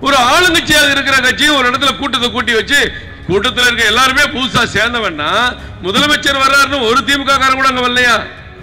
ஒரு ஆளுங்கட்சியாக இருக்கிற கட்சி ஒரு இடத்துல கூட்டத்தை கூட்டி வச்சு கூட்டத்தில் இருக்க எல்லாருமே புதுசா சேர்ந்தவன்னா முதலமைச்சர் வர்றாருன்னு ஒரு திமுக காரன் கூட அங்க வரலையா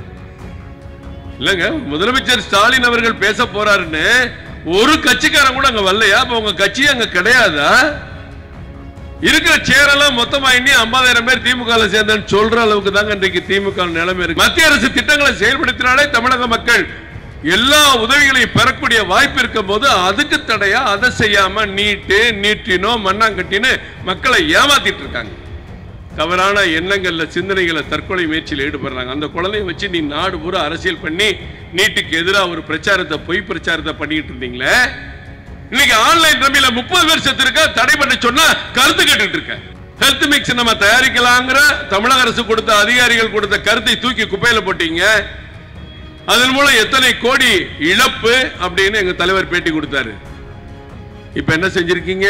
இல்லங்க முதலமைச்சர் ஸ்டாலின் அவர்கள் பேச போறாருன்னு ஒரு கட்சிக்காரன் கூட அங்க வரலையா அப்ப உங்க கட்சி அங்க கிடையாதா இருக்கிற சேரெல்லாம் மொத்தமா எண்ணி ஐம்பதாயிரம் பேர் திமுக ல சேர்ந்தேன்னு சொல்ற அளவுக்கு தாங்க இன்றைக்கு திமுக நிலைமை இருக்கு மத்திய அரசு திட்டங்களை செயல்படுத்தினாலே தமிழக மக்கள் எல்லா உதவிகளையும் பெறக்கூடிய வாய்ப்பு இருக்கும் போது அதுக்கு தடையா அதை செய்யாம நீட்டு நீட்டினோ மண்ணாங்கட்டின்னு மக்களை ஏமாத்திட்டு இருக்காங்க தவறான எண்ணங்கள்ல சிந்தனைகளை தற்கொலை முயற்சியில் ஈடுபடுறாங்க அந்த குழந்தைய வச்சு நீ நாடு பூரா அரசியல் பண்ணி நீட்டுக்கு எதிராக ஒரு பிரச்சாரத்தை பொய் பிரச்சாரத்தை பண்ணிட்டு இருந்தீங்களே இன்னைக்கு ஆன்லைன் ரம்மியில முப்பது பேர் செத்து இருக்க தடை பண்ண சொன்னா கருத்து கேட்டுட்டு இருக்க ஹெல்த் மிக்ஸ் நம்ம தயாரிக்கலாங்கிற தமிழக அரசு கொடுத்த அதிகாரிகள் கொடுத்த கருத்தை தூக்கி குப்பையில போட்டீங்க அதன் மூலம் எத்தனை கோடி இழப்பு அப்படின்னு எங்க தலைவர் பேட்டி கொடுத்தாரு இப்ப என்ன செஞ்சிருக்கீங்க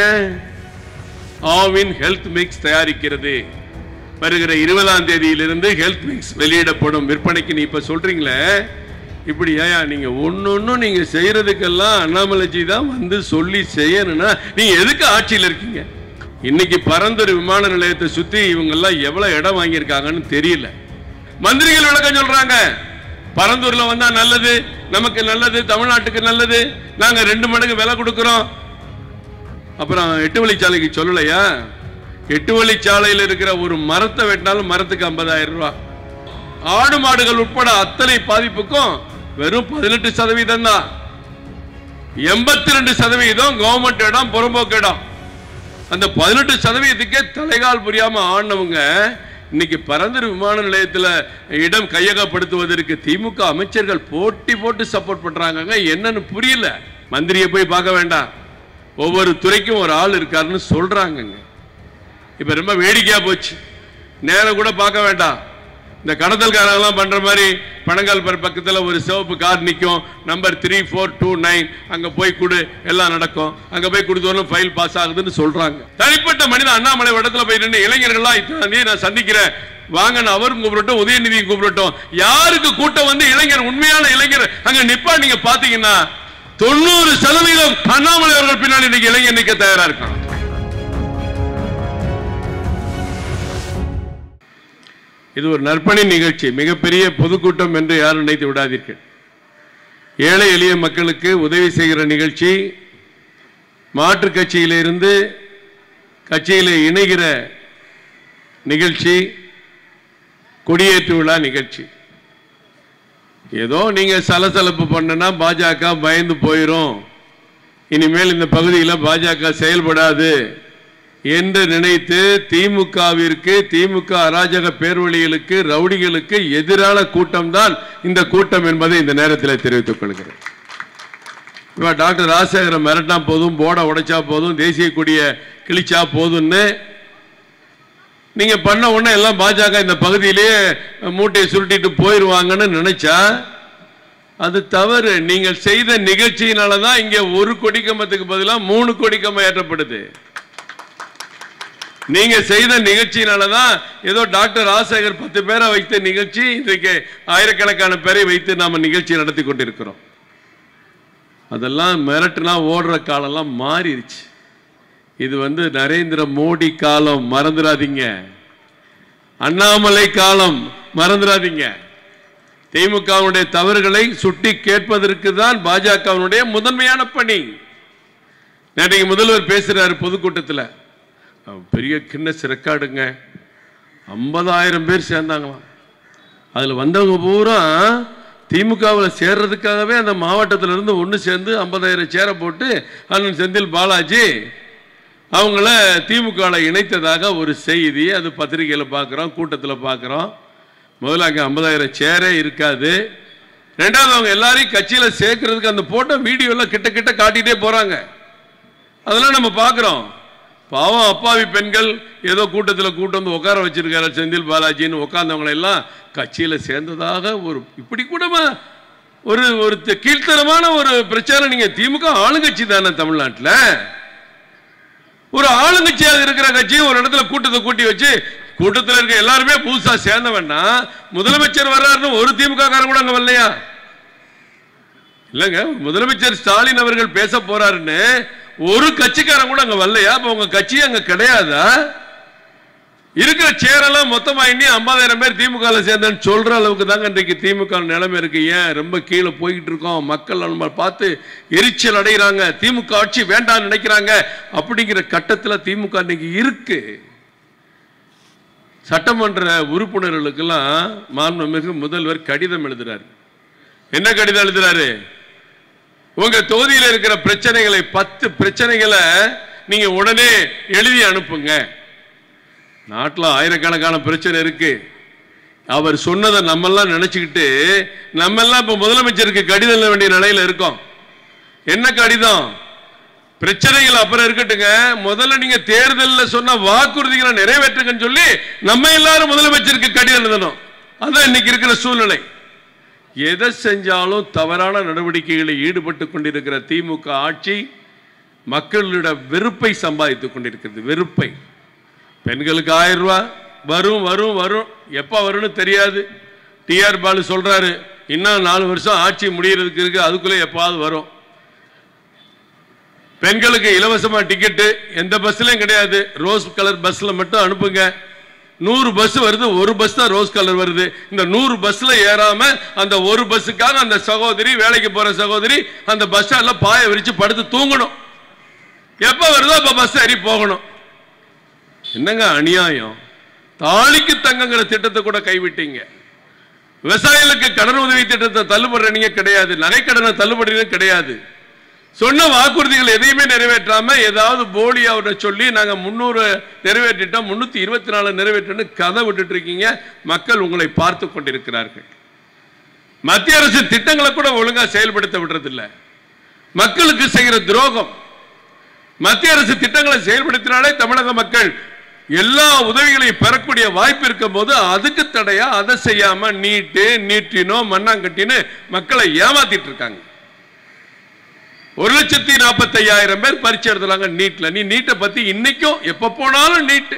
ஆவின் ஹெல்த் மிக்ஸ் தயாரிக்கிறது வருகிற இருபதாம் தேதியிலிருந்து ஹெல்த் மிக்ஸ் வெளியிடப்படும் விற்பனைக்கு நீ இப்ப சொல்றீங்களே இப்படி ஏயா நீங்க ஒன்னொன்னும் நீங்க செய்யறதுக்கெல்லாம் அண்ணாமலைஜி தான் வந்து சொல்லி செய்யணும்னா நீங்க எதுக்கு ஆட்சியில் இருக்கீங்க இன்னைக்கு பரந்தூர் விமான நிலையத்தை சுத்தி இவங்க எல்லாம் எவ்வளவு இடம் வாங்கியிருக்காங்கன்னு தெரியல மந்திரிகள் விளக்கம் சொல்றாங்க பரந்தூர்ல வந்தா நல்லது நமக்கு நல்லது தமிழ்நாட்டுக்கு நல்லது நாங்க ரெண்டு மடங்கு விலை கொடுக்கிறோம் அப்புறம் எட்டு வழிச்சாலைக்கு சொல்லலையா எட்டு வழிச்சாலையில் இருக்கிற ஒரு மரத்தை வெட்டினாலும் மரத்துக்கு ஐம்பதாயிரம் ரூபாய் ஆடு மாடுகள் உட்பட அத்தனை பாதிப்புக்கும் வெறும் பதினெட்டு சதவீதம் தான் எண்பத்தி ரெண்டு சதவீதம் கவர்மெண்ட் இடம் புறம்போக்கு இடம் அந்த பதினெட்டு சதவீதத்துக்கே தலைகால் புரியாம ஆடினவங்க இன்னைக்கு பரந்தூர் விமான நிலையத்துல இடம் கையகப்படுத்துவதற்கு திமுக அமைச்சர்கள் போட்டி போட்டு சப்போர்ட் பண்றாங்க என்னன்னு புரியல மந்திரியை போய் பார்க்க வேண்டாம் ஒவ்வொரு துறைக்கும் ஒரு ஆள் இருக்காருன்னு சொல்றாங்கங்க இப்ப ரொம்ப வேடிக்கையா போச்சு நேரம் கூட பார்க்க வேண்டாம் இந்த கடத்தல்காரங்களாம் பண்ற மாதிரி பனங்கால் பர் பக்கத்துல ஒரு சிவப்பு கார் நிற்கும் number three four two nine அங்க போய் கொடு எல்லாம் நடக்கும் அங்க போய் கொடுத்தவரும் ஃபைல் பாஸ் ஆகுதுன்னு சொல்றாங்க தனிப்பட்ட மனிதன் அண்ணாமலை இடத்துல போய் நின்று இளைஞர்கள்லாம் இத்தனை நான் சந்திக்கிறேன் வாங்கன்னு அவரும் கூப்பிடட்டும் உதயநிதியும் கூப்பிடட்டும் யாருக்கு கூட்டம் வந்து இளைஞர் உண்மையான இளைஞர் அங்க நிப்பா நீங்க பாத்தீங்கன்னா தொண்ணூறு சதவீதம் அண்ணாமலை அவர்கள் பின்னாடி இன்னைக்கு இளைஞர் நிக்க தயாரா இருக்கான் இது ஒரு நற்பணி நிகழ்ச்சி மிகப்பெரிய பொதுக்கூட்டம் என்று யாரும் நினைத்து விடாதீர்கள் ஏழை எளிய மக்களுக்கு உதவி செய்கிற நிகழ்ச்சி மாற்றுக் கட்சியிலிருந்து கட்சியில் இணைகிற நிகழ்ச்சி கொடியேற்று விழா நிகழ்ச்சி ஏதோ நீங்க சலசலப்பு பண்ணனா பாஜக பயந்து போயிரும் இனிமேல் இந்த பகுதியில் பாஜக செயல்படாது என்று நினைத்து திமுகவிற்கு திமுக அராஜக பேர்வழிகளுக்கு ரவுடிகளுக்கு எதிரான கூட்டம் தான் இந்த கூட்டம் என்பதை இந்த நேரத்தில் தெரிவித்துக் கொள்கிறேன் இப்ப டாக்டர் ராஜசேகரன் மிரட்டினா போதும் போர்டை உடைச்சா போதும் தேசிய கொடிய கிழிச்சா போதும்னு நீங்க பண்ண உடனே எல்லாம் பாஜக இந்த பகுதியிலேயே மூட்டையை சுருட்டிட்டு போயிருவாங்கன்னு நினைச்சா அது தவறு நீங்கள் செய்த நிகழ்ச்சியினால தான் இங்க ஒரு கொடி கம்பத்துக்கு பதிலாக மூணு கொடி கம்பம் ஏற்றப்படுது நீங்க செய்த நிகழ்ச்சியினால தான் ஏதோ டாக்டர் ராஜசேகர் பத்து பேரை வைத்த நிகழ்ச்சி இன்றைக்கு ஆயிரக்கணக்கான பேரை வைத்து நாம நிகழ்ச்சி நடத்தி கொண்டிருக்கிறோம் அதெல்லாம் மிரட்டுனா ஓடுற காலம்லாம் மாறிடுச்சு இது வந்து நரேந்திர மோடி காலம் மறந்துடாதீங்க அண்ணாமலை காலம் மறந்துடாதீங்க திமுகவுடைய தவறுகளை சுட்டி கேட்பதற்கு தான் பாஜகவினுடைய முதன்மையான பணி நேற்றைக்கு முதல்வர் பேசுறாரு பொதுக்கூட்டத்தில் பெரிய கின்னஸ் ரெக்கார்டுங்க ஐம்பதாயிரம் பேர் சேர்ந்தாங்களாம் அதில் வந்தவங்க பூரா திமுகவில் சேர்றதுக்காகவே அந்த மாவட்டத்துல இருந்து ஒன்று சேர்ந்து ஐம்பதாயிரம் சேரை போட்டு அண்ணன் செந்தில் பாலாஜி அவங்கள திமுகவில் இணைத்ததாக ஒரு செய்தி அது பத்திரிகையில் பார்க்குறோம் கூட்டத்தில் பார்க்குறோம் முதல்ல அங்கே ஐம்பதாயிரம் சேரே இருக்காது ரெண்டாவது அவங்க எல்லாரையும் கட்சியில் சேர்க்கறதுக்கு அந்த போட்டோ வீடியோலாம் கிட்ட கிட்ட காட்டிகிட்டே போகிறாங்க அதெல்லாம் நம்ம பார்க்குறோம் பாவம் அப்பாவி பெண்கள் ஏதோ கூட்டத்தில் கூட்டம் வந்து உட்கார வச்சிருக்காரு செந்தில் பாலாஜின்னு உட்கார்ந்தவங்களை எல்லாம் கட்சியில் சேர்ந்ததாக ஒரு இப்படி கூட ஒரு ஒரு த- கீழ்த்தரமான ஒரு பிரச்சாரம் நீங்க திமுக ஆளுங்கட்சி தானே தமிழ்நாட்டில் ஒரு ஆளுங்கட்சியாக இருக்கிற கட்சி ஒரு இடத்துல கூட்டத்தை கூட்டி வச்சு கூட்டத்தில் இருக்க எல்லாருமே புதுசா சேர்ந்தவன்னா முதலமைச்சர் வர்றாருன்னு ஒரு திமுக காரன் கூட அங்க வரலையா இல்லைங்க முதலமைச்சர் ஸ்டாலின் அவர்கள் பேச போறாருன்னு ஒரு கட்சிக்காரன் கூட அங்க வரலையா அப்ப உங்க கட்சி அங்க கிடையாதா இருக்கிற சேரெல்லாம் மொத்தமா எண்ணி ஐம்பதாயிரம் பேர் திமுக சேர்ந்தேன்னு சொல்ற அளவுக்கு தாங்க இன்றைக்கு திமுக நிலைமை இருக்கு ஏன் ரொம்ப கீழே போய்கிட்டு இருக்கோம் மக்கள் நம்ம பார்த்து எரிச்சல் அடைகிறாங்க திமுக ஆட்சி வேண்டாம்னு நினைக்கிறாங்க அப்படிங்கிற கட்டத்துல திமுக இன்னைக்கு இருக்கு சட்டமன்ற உறுப்பினர்களுக்கெல்லாம் மாண்புமிகு முதல்வர் கடிதம் எழுதுறாரு என்ன கடிதம் எழுதுறாரு உங்க தொகுதியில் இருக்கிற பிரச்சனைகளை பத்து பிரச்சனைகளை நீங்க உடனே எழுதி அனுப்புங்க நாட்டில் ஆயிரக்கணக்கான பிரச்சனை இருக்கு அவர் சொன்னதை நம்மெல்லாம் நினைச்சுக்கிட்டு நம்ம எல்லாம் இப்ப முதலமைச்சருக்கு கடிதம் எழுத வேண்டிய நிலையில இருக்கோம் என்ன கடிதம் பிரச்சனைகள் அப்புறம் இருக்கட்டுங்க முதல்ல நீங்க தேர்தலில் சொன்ன வாக்குறுதிகளை நிறைவேற்றுங்கன்னு சொல்லி நம்ம எல்லாரும் முதலமைச்சருக்கு கடிதம் எழுதணும் அதான் இன்னைக்கு இருக்கிற சூழ்நிலை எதை செஞ்சாலும் தவறான நடவடிக்கைகளில் ஈடுபட்டு கொண்டிருக்கிற திமுக ஆட்சி மக்களிட வெறுப்பை சம்பாதித்துக் கொண்டிருக்கிறது வெறுப்பை பெண்களுக்கு ஆயிரம் ரூபாய் வரும் வரும் வரும் எப்போ வரும்னு தெரியாது டிஆர் பாலு சொல்றாரு இன்னும் நாலு வருஷம் ஆட்சி முடியறதுக்கு இருக்கு அதுக்குள்ளே எப்பாவது வரும் பெண்களுக்கு இலவசமா டிக்கெட்டு எந்த பஸ்லயும் கிடையாது ரோஸ் கலர் பஸ்ல மட்டும் அனுப்புங்க நூறு பஸ் வருது ஒரு பஸ் தான் ரோஸ் கலர் வருது இந்த நூறு பஸ்ல ஏறாம அந்த ஒரு பஸ்ஸுக்காக அந்த சகோதரி வேலைக்கு போற சகோதரி அந்த பஸ் ஸ்டாண்ட்ல பாய விரிச்சு படுத்து தூங்கணும் எப்ப வருதோ அப்ப பஸ் ஏறி போகணும் என்னங்க அநியாயம் தாலிக்கு தங்கங்கிற திட்டத்தை கூட கைவிட்டீங்க விவசாயிகளுக்கு கடன் உதவி திட்டத்தை தள்ளுபடி நீங்க கிடையாது நகைக்கடனை தள்ளுபடி கிடையாது சொன்ன வாக்குறுதிகள் எதையுமே நிறைவேற்றாம ஏதாவது போலி அவரை சொல்லி நாங்க முன்னூறு நிறைவேற்றிட்டோம் முன்னூத்தி இருபத்தி நாலு நிறைவேற்றன்னு கதை விட்டுட்டு இருக்கீங்க மக்கள் உங்களை பார்த்து கொண்டிருக்கிறார்கள் மத்திய அரசு திட்டங்களை கூட ஒழுங்கா செயல்படுத்த விடுறதில்லை மக்களுக்கு செய்கிற துரோகம் மத்திய அரசு திட்டங்களை செயல்படுத்தினாலே தமிழக மக்கள் எல்லா உதவிகளையும் பெறக்கூடிய வாய்ப்பு இருக்கும் போது அதுக்கு தடையா அதை செய்யாம நீட்டு நீட்டினோ மண்ணாங்கட்டின்னு மக்களை ஏமாத்திட்டு இருக்காங்க ஒரு லட்சத்தி நாற்பத்தி ஐயாயிரம் பேர் பரீட்சை எழுதுறாங்க நீட்ல நீ நீட்டை பத்தி இன்னைக்கும் எப்ப போனாலும் நீட்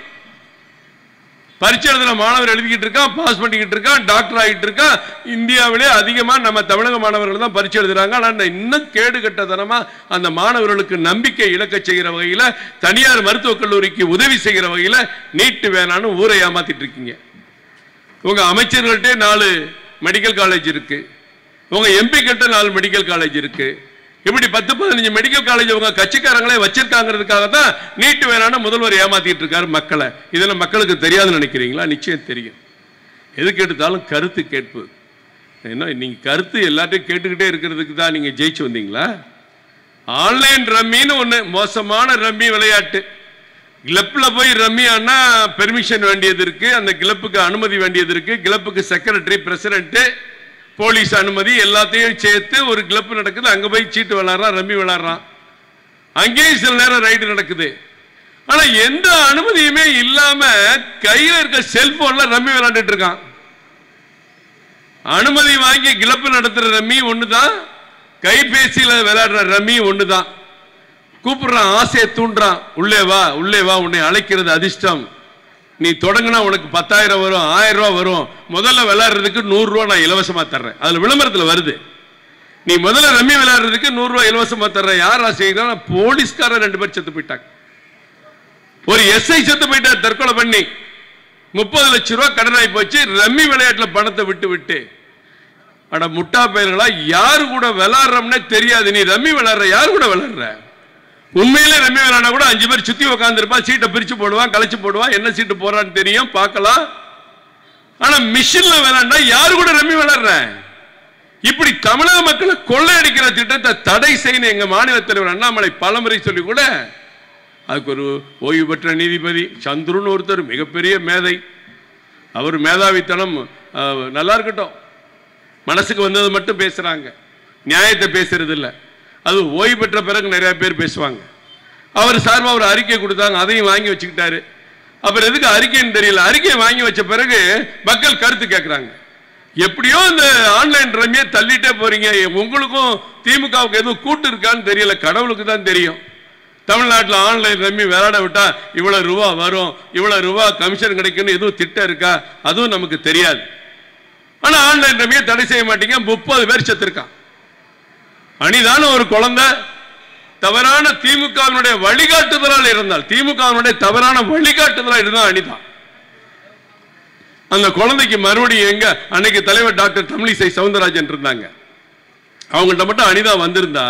பரீட்சை எழுதுன மாணவர் எழுதிக்கிட்டு இருக்கான் பாஸ் பண்ணிக்கிட்டு இருக்கான் டாக்டர் ஆகிட்டு இருக்கான் இந்தியாவிலே அதிகமா நம்ம தமிழக மாணவர்கள் தான் பரீட்சை எழுதுறாங்க ஆனா இந்த இன்னும் கேடு கட்டதனமா அந்த மாணவர்களுக்கு நம்பிக்கை இழக்க செய்கிற வகையில தனியார் மருத்துவக் கல்லூரிக்கு உதவி செய்கிற வகையில நீட்டு வேணான்னு ஊரை ஏமாத்திட்டு இருக்கீங்க உங்க அமைச்சர்கள்ட்டே நாலு மெடிக்கல் காலேஜ் இருக்கு உங்க எம்பி கிட்ட நாலு மெடிக்கல் காலேஜ் இருக்கு இப்படி பத்து பதினஞ்சு மெடிக்கல் காலேஜ் உங்க கட்சிக்காரங்களே வச்சிருக்காங்கிறதுக்காக தான் நீட்டு வேணான்னு முதல்வர் ஏமாத்திட்டு இருக்காரு மக்களை இதெல்லாம் மக்களுக்கு தெரியாதுன்னு நினைக்கிறீங்களா நிச்சயம் தெரியும் எதுக்கு எடுத்தாலும் கருத்து கேட்பு என்ன நீங்க கருத்து எல்லாத்தையும் கேட்டுக்கிட்டே இருக்கிறதுக்கு தான் நீங்க ஜெயிச்சு வந்தீங்களா ஆன்லைன் ரம்மின்னு ஒண்ணு மோசமான ரம்மி விளையாட்டு கிளப்ல போய் ரம்மி ஆனா பெர்மிஷன் வேண்டியது இருக்கு அந்த கிளப்புக்கு அனுமதி வேண்டியது இருக்கு கிளப்புக்கு செக்ரட்டரி பிரசிடென்ட் போலீஸ் அனுமதி எல்லாத்தையும் சேர்த்து ஒரு கிளப் நடக்குது அங்க போய் சீட்டு விளையாடுறான் ரம்மி விளையாடுறான் அங்கேயும் சில நேரம் ரைடு நடக்குது ஆனா எந்த அனுமதியுமே இல்லாம கையில இருக்க செல்போன்ல ரம்மி விளையாண்டுட்டு இருக்கான் அனுமதி வாங்கி கிளப்பு நடத்துற ரம்மி ஒண்ணுதான் கைபேசியில விளையாடுற ரம்மி ஒண்ணுதான் கூப்பிடுறான் ஆசையை தூண்டுறான் உள்ளே வா உள்ளே வா உன்னை அழைக்கிறது அதிர்ஷ்டம் நீ தொடங்கினா உனக்கு பத்தாயிரம் வரும் ஆயிரம் ரூபாய் வரும் முதல்ல விளையாடுறதுக்கு நூறு ரூபாய் நான் இலவசமா தர்றேன் அதுல விளம்பரத்துல வருது நீ முதல்ல ரம்மி விளையாடுறதுக்கு நூறு ரூபாய் இலவசமா தர்றேன் யாரா செய்யறா போலீஸ்காரர் ரெண்டு பேர் செத்து போயிட்டாங்க ஒரு எஸ்ஐ செத்து போயிட்டார் தற்கொலை பண்ணி முப்பது லட்சம் ரூபாய் கடனாகி போச்சு ரம்மி விளையாட்டுல பணத்தை விட்டு விட்டு அட முட்டா பயிர்களா யாரு கூட விளையாடுறோம்னே தெரியாது நீ ரம்மி விளையாடுற யாரு கூட விளையாடுற உண்மையிலே ரம்மி விளையாட கூட அஞ்சு பேர் சுத்தி உட்காந்துருப்பான் சீட்டை பிரிச்சு போடுவான் கழிச்சு போடுவான் என்ன சீட்டு போடுறான்னு தெரியும் பார்க்கலாம் ஆனா மிஷின்ல விளையாண்டா யாரு கூட ரம்மி விளையாடுற இப்படி தமிழக மக்களை கொள்ளையடிக்கிற திட்டத்தை தடை செய்யணும் எங்க மாநில தலைவர் அண்ணாமலை பலமுறை சொல்லி கூட அதுக்கு ஒரு ஓய்வு பெற்ற நீதிபதி சந்துருன்னு ஒருத்தர் மிகப்பெரிய மேதை அவர் மேதாவித்தனம் அஹ், நல்லா இருக்கட்டும் மனசுக்கு வந்தது மட்டும் பேசுறாங்க நியாயத்தை பேசுறது இல்ல அது ஓய்வு பெற்ற பிறகு நிறைய பேர் பேசுவாங்க அவர் சார்பா ஒரு அறிக்கை கொடுத்தாங்க அதையும் வாங்கி வச்சுக்கிட்டாரு அப்புறம் எதுக்கு அறிக்கைன்னு தெரியல அறிக்கையை வாங்கி வச்ச பிறகு மக்கள் கருத்து கேட்கறாங்க எப்படியோ இந்த ஆன்லைன் ரம்மியை தள்ளிட்டே போறீங்க உங்களுக்கும் திமுகவுக்கு எதுவும் கூட்டு இருக்கான்னு தெரியல கடவுளுக்கு தான் தெரியும் தமிழ்நாட்டில் ஆன்லைன் ரம்மி விளையாட விட்டா இவ்வளவு ரூபா வரும் இவ்வளவு ரூபா கமிஷன் கிடைக்குன்னு எதுவும் திட்டம் இருக்கா அதுவும் நமக்கு தெரியாது ஆனா ஆன்லைன் ரம்மியை தடை செய்ய மாட்டீங்க முப்பது பேர் செத்துருக்கான் அனிதான ஒரு குழந்தை தவறான திமுகவினுடைய வழிகாட்டுதலால் இருந்தால் திமுகவினுடைய தவறான வழிகாட்டுதலால் இருந்தால் அனிதா அந்த குழந்தைக்கு மறுபடியும் எங்க அன்னைக்கு தலைவர் டாக்டர் தமிழிசை சவுந்தரராஜன் இருந்தாங்க அவங்கள்ட்ட மட்டும் அனிதா வந்திருந்தா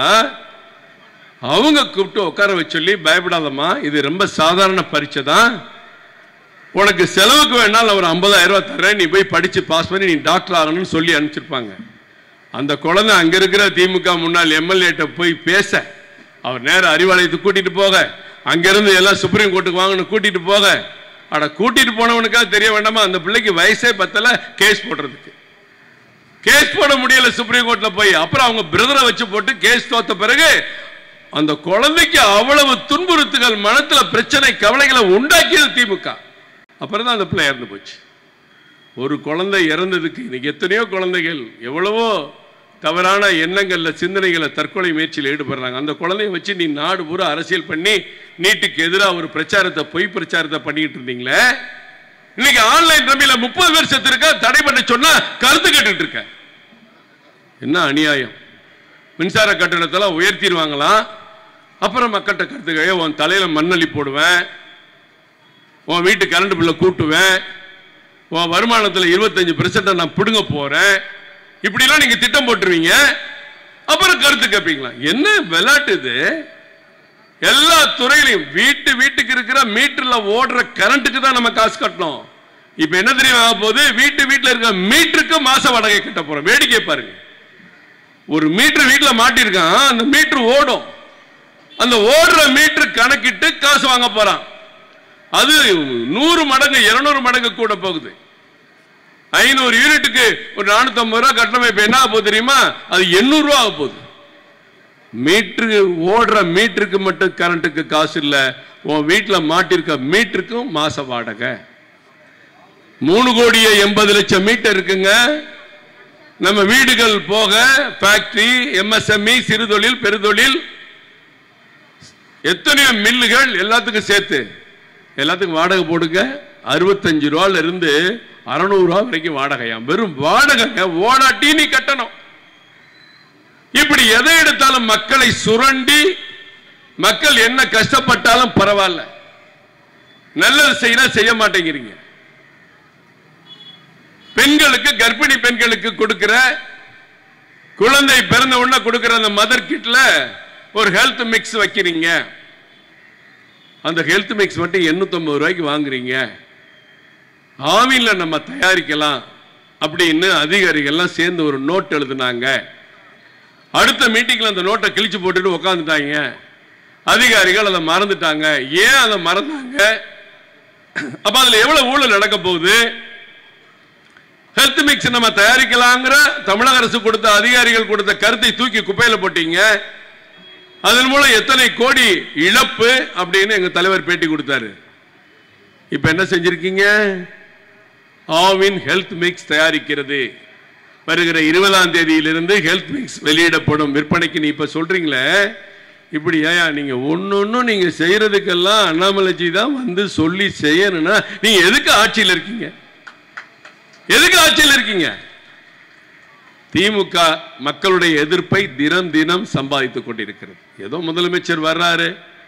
அவங்க கூப்பிட்டு உட்கார வச்சு சொல்லி பயப்படாதம்மா இது ரொம்ப சாதாரண பரீட்சை தான் உனக்கு செலவுக்கு வேணாலும் ஒரு 50000 ரூபாய் தரேன் நீ போய் படிச்சு பாஸ் பண்ணி நீ டாக்டர் ஆகணும்னு சொல்லி அனுப்பிச்சிருப்பாங்க அந்த குழந்தை அங்க இருக்கிற திமுக முன்னாள் எம்எல்ஏட்ட போய் பேச அவர் நேர அறிவாலயத்துக்கு கூட்டிட்டு போக அங்கிருந்து எல்லாம் சுப்ரீம் கோர்ட்டுக்கு வாங்கன்னு கூட்டிட்டு போக அட கூட்டிட்டு போனவனுக்காக தெரிய வேண்டாமா அந்த பிள்ளைக்கு வயசே பத்தல கேஸ் போடுறதுக்கு கேஸ் போட முடியல சுப்ரீம் கோர்ட்ல போய் அப்புறம் அவங்க பிரதரை வச்சு போட்டு கேஸ் தோத்த பிறகு அந்த குழந்தைக்கு அவ்வளவு துன்புறுத்துகள் மனத்துல பிரச்சனை கவலைகளை உண்டாக்கியது திமுக அப்புறம் தான் அந்த பிள்ளை இறந்து போச்சு ஒரு குழந்தை இறந்ததுக்கு இன்னைக்கு எத்தனையோ குழந்தைகள் எவ்வளவோ தவறான எண்ணங்கள்ல சிந்தனைகளை தற்கொலை முயற்சியில் ஈடுபடுறாங்க அந்த குழந்தைய வச்சு நீ நாடு பூரா அரசியல் பண்ணி நீட்டுக்கு எதிராக ஒரு பிரச்சாரத்தை பொய் பிரச்சாரத்தை பண்ணிட்டு இருந்தீங்களே இன்னைக்கு ஆன்லைன் ரம்மியில முப்பது பேர் செத்து இருக்கா தடை பண்ண சொன்னா கருத்து கேட்டுட்டு இருக்க என்ன அநியாயம் மின்சார கட்டணத்தெல்லாம் உயர்த்திடுவாங்களாம் அப்புறம் மக்கள்கிட்ட கருத்து கேட்க, உன் தலையில மண்ணள்ளி போடுவேன் உன் வீட்டு கரண்ட் பில்லை கூட்டுவேன் உன் வருமானத்தில் இருபத்தஞ்சு பெர்சென்ட் நான் பிடுங்க போறேன் இப்படிலாம் நீங்க திட்டம் போட்டுருவீங்க அப்புறம் கருத்து கேட்பீங்களா என்ன விளையாட்டு இது எல்லா துறையிலையும் வீட்டு வீட்டுக்கு இருக்கிற மீட்டர்ல ஓடுற கரண்ட்டுக்கு தான் நம்ம காசு கட்டணும் இப்ப என்ன தெரியும் ஆக போகுது வீட்டு வீட்டுல இருக்கிற மீட்டருக்கு மாச வாடகை கட்ட போறோம் வேடிக்கை பாருங்க ஒரு மீட்டர் வீட்டுல மாட்டிருக்கான் அந்த மீட்டர் ஓடும் அந்த ஓடுற மீட்டர் கணக்கிட்டு காசு வாங்க போறான் அது நூறு மடங்கு இருநூறு மடங்கு கூட போகுது ஐநூறு யூனிட்டுக்கு ஒரு நானூத்தி ஐம்பது ரூபா கட்டணம் இப்ப என்ன ஆக போகுது தெரியுமா அது எண்ணூறு ரூபா ஆக போகுது மீட்டரு ஓடுற மீட்டருக்கு மட்டும் கரண்ட்டுக்கு காசு இல்ல உன் வீட்டுல மாட்டிருக்க மீட்டருக்கும் மாச வாடகை மூணு கோடியே எண்பது லட்சம் மீட்டர் இருக்குங்க நம்ம வீடுகள் போக ஃபேக்டரி எம்எஸ்எம்இ சிறுதொழில் பெருதொழில் எத்தனையோ மில்லுகள் எல்லாத்துக்கும் சேர்த்து எல்லாத்துக்கும் வாடகை போடுங்க அறுபத்தஞ்சு ரூபால இருந்து அறுநூறு ரூபா வரைக்கும் வாடகையாம் வெறும் வாடகை ஓடாட்டி நீ கட்டணும் இப்படி எதை எடுத்தாலும் மக்களை சுரண்டி மக்கள் என்ன கஷ்டப்பட்டாலும் பரவாயில்ல நல்லது செய்யறா செய்ய மாட்டேங்கிறீங்க பெண்களுக்கு கர்ப்பிணி பெண்களுக்கு கொடுக்கிற குழந்தை பிறந்த உடனே கொடுக்கிற அந்த மதர் கிட்ல ஒரு ஹெல்த் மிக்ஸ் வைக்கிறீங்க அந்த ஹெல்த் மிக்ஸ் மட்டும் 850 ரூபாய்க்கு வாங்குறீங்க ஆவின்ல நம்ம தயாரிக்கலாம் அப்படின்னு அதிகாரிகள்லாம் சேர்ந்து ஒரு நோட் எழுதுனாங்க அடுத்த மீட்டிங்ல அந்த நோட்டை கிழிச்சு போட்டுட்டு உட்காந்துட்டாங்க அதிகாரிகள் அதை மறந்துட்டாங்க ஏன் அதை மறந்தாங்க அப்ப அதுல எவ்வளவு ஊழல் நடக்க போகுது ஹெல்த் மிக்ஸ் நம்ம தயாரிக்கலாங்கிற தமிழக அரசு கொடுத்த அதிகாரிகள் கொடுத்த கருத்தை தூக்கி குப்பையில போட்டீங்க அதன் மூலம் எத்தனை கோடி இழப்பு அப்படின்னு எங்க தலைவர் பேட்டி கொடுத்தாரு இப்ப என்ன செஞ்சிருக்கீங்க ஆவின் ஹெல்த் மிக்ஸ் தயாரிக்கிறது வருகிற இருபதாம் தேதியிலிருந்து ஹெல்த் மிக்ஸ் வெளியிடப்படும் விற்பனைக்கு நீ இப்ப சொல்றீங்களே இப்படி ஏயா நீங்க ஒன்னொன்னும் நீங்க செய்யறதுக்கெல்லாம் அண்ணாமலைஜி தான் வந்து சொல்லி செய்யணும்னா நீங்க எதுக்கு ஆட்சியில் இருக்கீங்க எதுக்கு ஆட்சியில் இருக்கீங்க திமுக மக்களுடைய எதிர்ப்பை தினம் தினம் சம்பாதித்துக் கொண்டிருக்கிறது ஏதோ முதலமைச்சர் வர்றாரு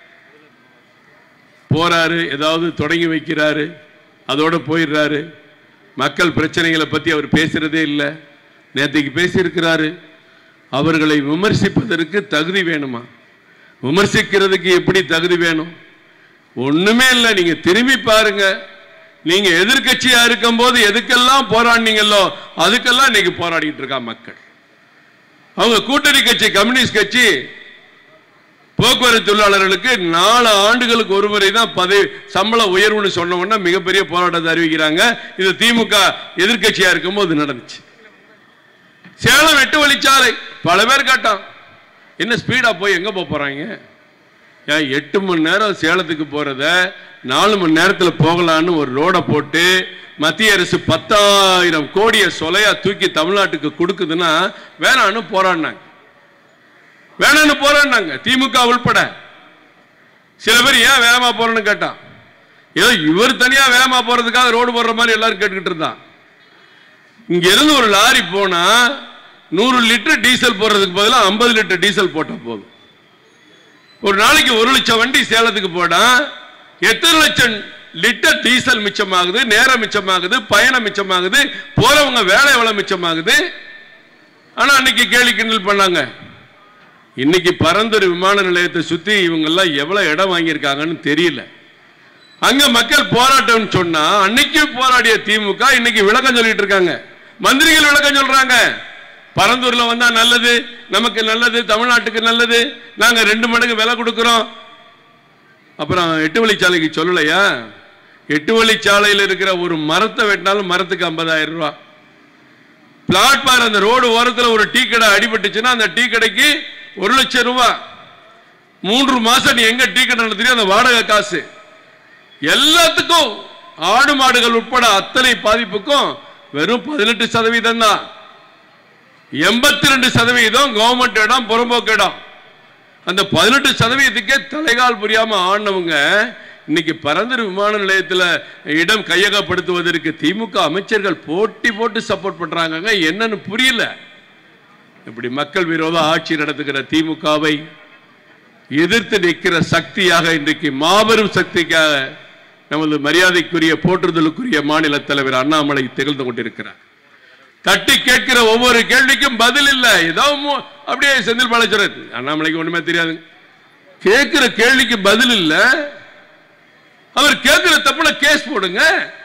போறாரு ஏதாவது தொடங்கி வைக்கிறாரு அதோட போயிடுறாரு மக்கள் பிரச்சனைகளை பத்தி அவர் பேசுறதே இல்லை நேற்றுக்கு பேசியிருக்கிறாரு அவர்களை விமர்சிப்பதற்கு தகுதி வேணுமா விமர்சிக்கிறதுக்கு எப்படி தகுதி வேணும் ஒண்ணுமே இல்லை நீங்க திரும்பி பாருங்க நீங்க எதிர்க்கட்சியா இருக்கும்போது எதுக்கெல்லாம் போராடினீங்களோ அதுக்கெல்லாம் இன்னைக்கு போராடிட்டு இருக்கா மக்கள் அவங்க கூட்டணி கட்சி கம்யூனிஸ்ட் கட்சி போக்குவரத்து தொழிலாளர்களுக்கு நாலு ஆண்டுகளுக்கு ஒரு முறை தான் பதவி சம்பள உயர்வுன்னு சொன்ன உடனே மிகப்பெரிய போராட்டத்தை அறிவிக்கிறாங்க இது திமுக எதிர்க்கட்சியா இருக்கும்போது நடந்துச்சு சேலம் எட்டு வழிச்சாலை பல பேர் கேட்டான் என்ன ஸ்பீடா போய் எங்க போக போறாங்க ஏன் எட்டு மணி நேரம் சேலத்துக்கு போறத நாலு மணி நேரத்துல போகலான்னு ஒரு ரோட போட்டு மத்திய அரசு பத்தாயிரம் கோடியை சொலையா தூக்கி தமிழ்நாட்டுக்கு கொடுக்குதுன்னா வேணான்னு போராடினாங்க வேணான்னு போராடினாங்க திமுக உள்பட சில பேர் ஏன் வேகமா போறேன்னு கேட்டான் ஏதோ இவர் தனியா வேகமா போறதுக்காக ரோடு போடுற மாதிரி எல்லாரும் கேட்டுக்கிட்டு இருந்தான் இங்க இருந்து ஒரு லாரி போனா நூறு லிட்டர் டீசல் போடுறதுக்கு பதிலா ஐம்பது லிட்டர் டீசல் போட்டா போதும் ஒரு நாளைக்கு ஒரு லட்சம் வண்டி சேலத்துக்கு போனா எத்தனை லட்சம் லிட்டர் டீசல் மிச்சமாகுது நேரம் மிச்சமாகுது பயணம் மிச்சமாகுது போறவங்க வேலை எவ்வளவு மிச்சமாகுது ஆனா அன்னைக்கு கேலி கிண்டல் பண்ணாங்க இன்னைக்கு பரந்தூர் விமான நிலையத்தை சுத்தி இவங்க எல்லாம் எவ்வளவு இடம் வாங்கியிருக்காங்கன்னு தெரியல அங்க மக்கள் போராட்டம்னு சொன்னா அன்னைக்கு போராடிய திமுக இன்னைக்கு விளக்கம் சொல்லிட்டு இருக்காங்க மந்திரிகள் விளக்கம் சொல்றாங்க பரந்தூர்ல வந்தா நல்லது நமக்கு நல்லது தமிழ்நாட்டுக்கு நல்லது நாங்க ரெண்டு மடங்கு விலை கொடுக்கிறோம் அப்புறம் எட்டு வழிச்சாலைக்கு சொல்லலையா எட்டு வழிச்சாலையில் இருக்கிற ஒரு மரத்தை வெட்டினாலும் மரத்துக்கு ஐம்பதாயிரம் ரூபாய் பிளாட்பார் அந்த ரோடு ஓரத்தில் ஒரு டீ கடை அடிபட்டுச்சுன்னா அந்த டீ கடைக்கு ஒரு லட்சம் ரூபாய் மூன்று மாசம் நீ எங்க டீ கடை நடத்துறியோ அந்த வாடகை காசு எல்லாத்துக்கும் ஆடு மாடுகள் உட்பட அத்தனை பாதிப்புக்கும் வெறும் பதினெட்டு சதவீதம் தான் எண்பத்தி ரெண்டு சதவீதம் கவர்மெண்ட் இடம் புறம்போக்கு இடம் அந்த பதினெட்டு சதவீதத்துக்கே தலைகால் புரியாம ஆனவங்க இன்னைக்கு பரந்தூர் விமான நிலையத்தில் இடம் கையகப்படுத்துவதற்கு திமுக அமைச்சர்கள் போட்டி போட்டு சப்போர்ட் பண்றாங்க என்னன்னு புரியல இப்படி மக்கள் விரோத ஆட்சி நடத்துகிற திமுகவை எதிர்த்து நிற்கிற சக்தியாக இன்றைக்கு மாபெரும் சக்திக்காக நமது மரியாதைக்குரிய போற்றுதலுக்குரிய மாநில தலைவர் அண்ணாமலை திகழ்ந்து கொண்டிருக்கிறார் தட்டி கேட்கிற ஒவ்வொரு கேள்விக்கும் பதில் இல்லை ஏதோ மு- அப்படியே செந்தில் பாலாஜரன் அண்ணாமலைக்கு ஒண்ணுமே தெரியாது கேட்கிற கேள்விக்கு பதில் இல்ல அவர் கேட்கிற தப்புல கேஸ் போடுங்க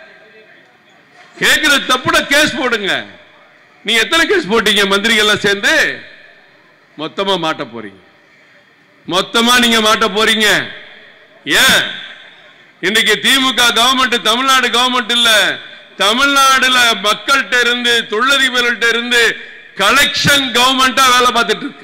கேட்கிற தப்புல கேஸ் போடுங்க நீ எத்தனை கேஸ் போட்டீங்க மந்திரிகள் எல்லாம் சேர்ந்து மொத்தமா மாட்ட போறீங்க மொத்தமா நீங்க மாட்ட போறீங்க ஏன் இன்னைக்கு திமுக கவர்மெண்ட் தமிழ்நாடு கவர்மெண்ட் இல்ல தமிழ்நாடுல மக்கள்கிட்ட இருந்து தொழிலதிபர்கள்ட்ட இருந்து கலெக்ஷன் கவர்மெண்டா வேலை பார்த்துட்டு இருக்கு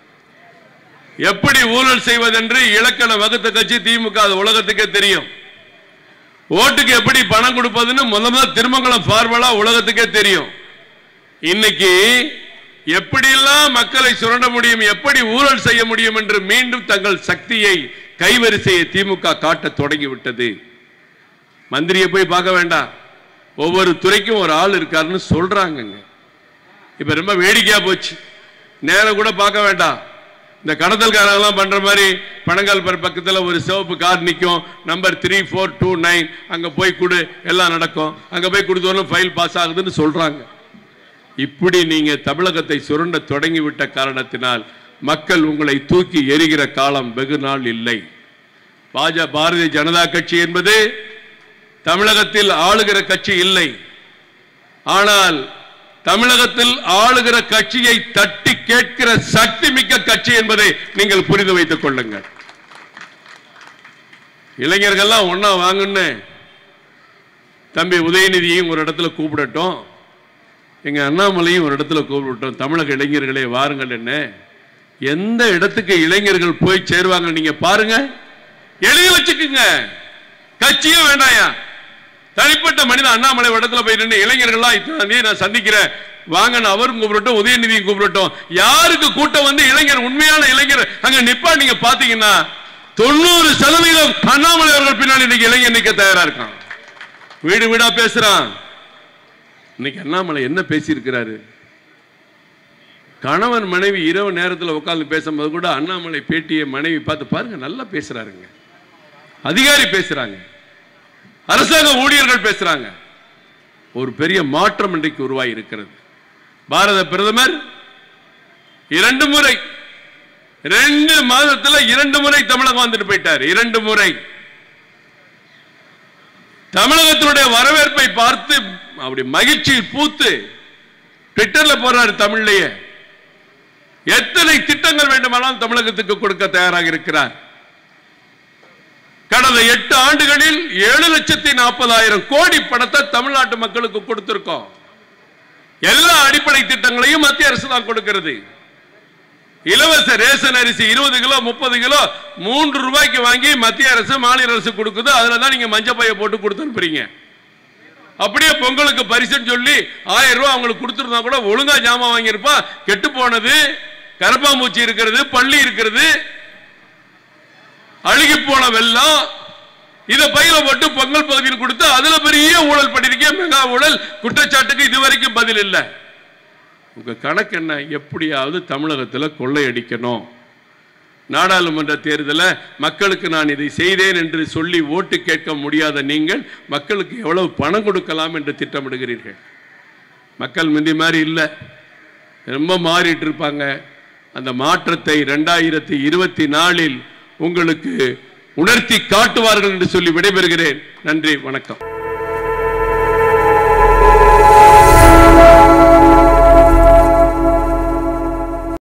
எப்படி ஊழல் செய்வதென்று இலக்கண வகுத்த கட்சி திமுக அது உலகத்துக்கே தெரியும் ஓட்டுக்கு எப்படி பணம் கொடுப்பதுன்னு முத முதல்ல திருமங்கலம் ஃபார்வலா உலகத்துக்கே தெரியும் இன்னைக்கு எப்படியெல்லாம் மக்களை சுரண்ட முடியும் எப்படி ஊழல் செய்ய முடியும் என்று மீண்டும் தங்கள் சக்தியை கைவரிசையை திமுக காட்ட தொடங்கிவிட்டது மந்திரியை போய் பார்க்க வேண்டாம் ஒவ்வொரு துறைக்கும் ஒரு ஆள் இருக்காருன்னு சொல்றாங்கங்க இப்ப ரொம்ப வேடிக்கையா போச்சு நேரம் கூட பார்க்க வேண்டாம் இந்த கடத்தல்காரங்கெல்லாம் பண்ற மாதிரி பனங்கால் பர் பக்கத்துல ஒரு சிவப்பு கார் நிற்கும் number three four two nine அங்க போய் கொடு எல்லாம் நடக்கும் அங்க போய் கொடுத்தோன்னு ஃபைல் பாஸ் ஆகுதுன்னு சொல்றாங்க இப்படி நீங்க தமிழகத்தை சுரண்ட தொடங்கிவிட்ட காரணத்தினால் மக்கள் உங்களை தூக்கி எரிகிற காலம் வெகு நாள் இல்லை பாஜ பாரதிய ஜனதா கட்சி என்பது தமிழகத்தில் ஆளுகிற கட்சி இல்லை ஆனால் தமிழகத்தில் ஆளுகிற கட்சியை தட்டி கேட்கிற சக்தி மிக்க கட்சி என்பதை நீங்கள் புரிந்து வைத்துக் கொள்ளுங்கள் இளைஞர்கள்லாம் ஒண்ணா வாங்குன்னு தம்பி உதயநிதியையும் ஒரு இடத்துல கூப்பிடட்டும் எங்க அண்ணாமலையும் ஒரு இடத்துல கூப்பிடட்டும் தமிழக இளைஞர்களே வாருங்கள் என்ன எந்த இடத்துக்கு இளைஞர்கள் போய் சேருவாங்க நீங்க பாருங்க எழுதி வச்சுக்குங்க கட்சியும் வேண்டாயா தனிப்பட்ட மனிதன் அண்ணாமலை ஒரு இடத்துல போய் நின்று இளைஞர்கள்லாம் இத்தனை நீ நான் சந்திக்கிறேன் வாங்கன்னு அவரும் கூப்பிடட்டும் உதயநிதியும் கூப்பிடட்டும் யாருக்கு கூட்டம் வந்து இளைஞர் உண்மையான இளைஞர் அங்க நிப்பா நீங்க பாத்தீங்கன்னா தொண்ணூறு சதவீதம் அண்ணாமலை அவர்கள் பின்னாடி இன்னைக்கு இளைஞர் நிக்க தயாரா இருக்கான் வீடு வீடா பேசுறான் இன்னைக்கு அண்ணாமலை என்ன பேசியிருக்கிறாரு கணவன் மனைவி இரவு நேரத்தில் உட்கார்ந்து பேசும்போது கூட அண்ணாமலை பேட்டியை மனைவி பார்த்து பாருங்க நல்லா பேசுறாருங்க அதிகாரி பேசுறாங்க அரசாங்க ஊழியர்கள் பேசுறாங்க ஒரு பெரிய மாற்றம் இன்றைக்கு உருவாகி இருக்கிறது பாரத பிரதமர் இரண்டு முறை ரெண்டு மாதத்துல இரண்டு முறை தமிழகம் வந்துட்டு போயிட்டார் இரண்டு முறை தமிழகத்தினுடைய வரவேற்பை பார்த்து அப்படி மகிழ்ச்சியில் பூத்து ட்விட்டர்ல போறாரு தமிழ்லயே எத்தனை திட்டங்கள் வேண்டுமானாலும் தமிழகத்துக்கு கொடுக்க தயாராக இருக்கிறார் கடந்த எட்டு ஆண்டுகளில் ஏழு லட்சத்தி நாற்பதாயிரம் கோடி பணத்தை தமிழ்நாட்டு மக்களுக்கு கொடுத்திருக்கோம் எல்லா அடிப்படை திட்டங்களையும் மத்திய அரசு தான் கொடுக்கிறது இலவச ரேஷன் அரிசி இருபது கிலோ முப்பது கிலோ மூன்று ரூபாய்க்கு வாங்கி மத்திய அரசு மாநில அரசு கொடுக்குது அதுல தான் நீங்க மஞ்சள் பைய போட்டு கொடுத்துருப்பீங்க அப்படியே பொங்கலுக்கு பரிசுன்னு சொல்லி ஆயிரம் ரூபாய் அவங்களுக்கு கொடுத்துருந்தா கூட ஒழுங்கா ஜாமான் வாங்கியிருப்பா கெட்டு போனது கரப்பாம்பூச்சி இருக்கிறது பள்ளி இருக்கிறது அழுகி போன வெள்ளம் இத பையில போட்டு பொங்கல் பகுதியில் கொடுத்து அதுல பெரிய ஊழல் பண்ணிருக்கேன் மெகா ஊழல் குற்றச்சாட்டுக்கு இதுவரைக்கும் பதில் இல்லை உங்க கணக்கு என்ன எப்படியாவது தமிழகத்தில் கொள்ளையடிக்கணும் நாடாளுமன்ற தேர்தலில் மக்களுக்கு நான் இதை செய்தேன் என்று சொல்லி ஓட்டு கேட்க முடியாத நீங்கள் மக்களுக்கு எவ்வளவு பணம் கொடுக்கலாம் என்று திட்டமிடுகிறீர்கள் மக்கள் முந்தி மாதிரி இல்லை ரொம்ப மாறிட்டு இருப்பாங்க அந்த மாற்றத்தை ரெண்டாயிரத்தி இருபத்தி நாலில் உங்களுக்கு உணர்த்தி காட்டுவார்கள் என்று சொல்லி விடைபெறுகிறேன் நன்றி வணக்கம்